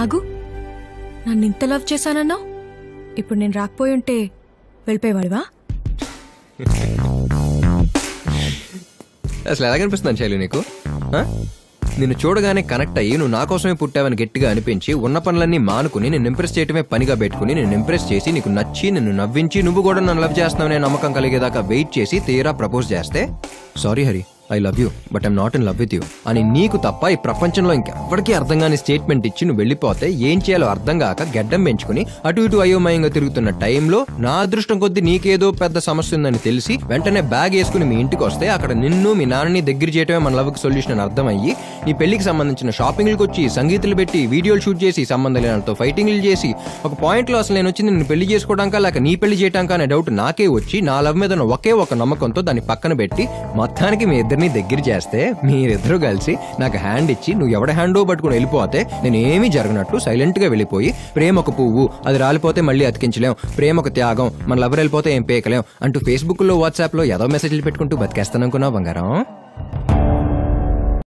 అగు నన్ను ఇంత లవ్ చేశానన్నావు ఇప్పుడు నేను రాకపోయి ఉంటే వెళ్ళిపోయేవాడివా అసలు ఎలాగనిపిస్తున్నాను శైలు నీకు ఆ? నిన్ను చూడగానే కనెక్ట్ అయ్యి నువ్వు నా కోసమే పుట్టావని గట్టిగా అనిపించి ఉన్న పనులన్నీ మానుకుని నేను ఇంప్రెస్ చేయటమే పనిగా పెట్టుకుని నేను ఇంప్రెస్ చేసి నీకు నచ్చి నిన్ను నవ్వించి నువ్వు కూడా నన్ను లవ్ చేస్తున్నావనే నమ్మకం కలిగేదాకా వెయిట్ చేసి తీరా ప్రపోజ్ చేస్తే sorry Hari I love you but I'm not in love with you అని నీకు తప్ప ఈ ప్రపంచంలో ఇంకెవ్వడికి అర్థం కాని స్టేట్మెంట్ ఇచ్చి నువ్వు వెళ్ళిపోతే ఏం చేయాలో అర్థం కాక గడ్డం పెంచుకుని అటు ఇటు అయోమయంగా తిరుగుతున్న టైంలో నా అదృష్టం కొద్దీ నీకేదో పెద్ద సమస్య ఉందని తెలిసి వెంటనే బ్యాగ్ వేసుకుని మీ ఇంటికి వస్తే అక్కడ నిన్ను మీ నాన్నని దగ్గర చేయటమే మన లవ్కి సొల్యూషన్ అని అర్థమయ్యి నీ పెళ్లికి సంబంధించిన షాపింగ్లకు వచ్చి సంగీతాలు పెట్టి వీడియోలు షూట్ చేసి సంబంధం లేనితో ఫైటింగ్లు చేసి ఒక పాయింట్ లో అసలు నేను వచ్చి నిన్ను పెళ్లి చేసుకోవడానికా లేక నీ పెళ్లి చేయడానికా అనే డౌట్ నాకే వచ్చి నా లవ్ మీద ఉన్న ఒకే ఒక నమ్మకంతో దాన్ని పక్కన పెట్టి మొత్తానికి మీ ఇద్దరిని దగ్గర చేస్తే మీరిద్దరూ కలిసి నాకు హ్యాండ్ ఇచ్చి నువ్వు ఎవడ హ్యాండో పట్టుకుని వెళ్ళిపోతే నేను ఏమీ జరగనట్టు సైలెంట్ గా వెళ్ళిపోయి ప్రేమ ఒక పువ్వు అది రాలిపోతే మళ్ళీ అతికించలేం ప్రేమ ఒక త్యాగం మన లవర్ వెళ్ళిపోతే ఏం పేకలేం అంటూ ఫేస్బుక్ లో వాట్సాప్ లో ఏదో మెసేజ్లు పెట్టుకుంటూ బతికేస్తాననుకున్నావు బంగారం